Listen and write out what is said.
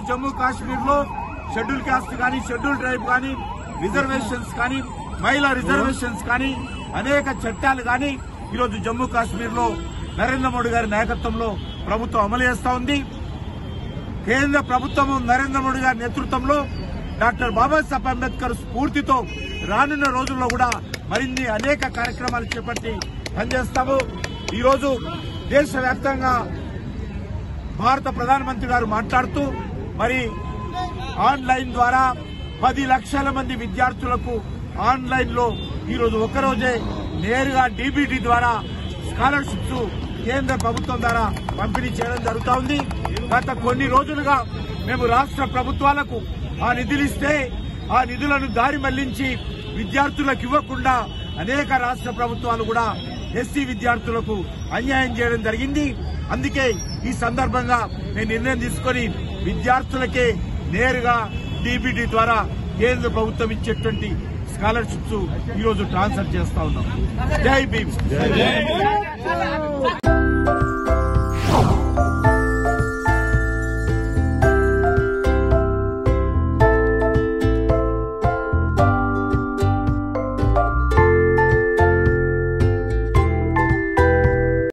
జమ్మూ కాశ్మీర్ లో schedule caste కానీ schedule tribe కానీ రిజర్వేషన్స్ కానీ మహిళా రిజర్వేషన్స్ కానీ అనేక చట్టాలు కానీ ఈరోజు జమ్మూ కాశ్మీర్ లో నరేంద్ర మోడీ గారి నాయకత్వంలో ప్రభుత్వం అమలు చేస్తా ఉంది కేంద్ర ప్రభుత్వం నరేంద్ర మోడీ గారి నేతృత్వంలో డాక్టర్ బాబాసాహెబ్ అంబేద్కర్ స్ఫూర్తితో రానున్న రోజుల్లో కూడా మరిన్ని అనేక కార్యక్రమాలు చేపట్టి పనిచేస్తాము ఈరోజు దేశవ్యాప్తంగా భారత ప్రధానమంత్రి గారు మాట్లాడుతూ మరి ఆన్లైన్ ద్వారా పది లక్షల మంది విద్యార్థులకు ఆన్లైన్ లో ఈరోజు ఒకరోజే నేరుగా డీబీటీ ద్వారా స్కాలర్షిప్స్ కేంద్ర ప్రభుత్వం ద్వారా పంపిణీ చేయడం జరుగుతా ఉంది గత కొన్ని రోజులుగా మేము రాష్ట్ర ప్రభుత్వాలకు ఆ నిధులు ఇస్తే ఆ నిధులను దారి మళ్లించి విద్యార్థులకు ఇవ్వకుండా అనేక రాష్ట్ర ప్రభుత్వాలు కూడా ఎస్సీ విద్యార్థులకు అన్యాయం చేయడం జరిగింది అందుకే ఈ సందర్భంగా నేను నిర్ణయం తీసుకొని విద్యార్థులకే నేరుగా డీబీటీ ద్వారా కేంద్ర ప్రభుత్వం ఇచ్చేటువంటి స్కాలర్షిప్స్ ఈ రోజు ట్రాన్స్ఫర్ చేస్తా ఉన్నాం జై భీమ్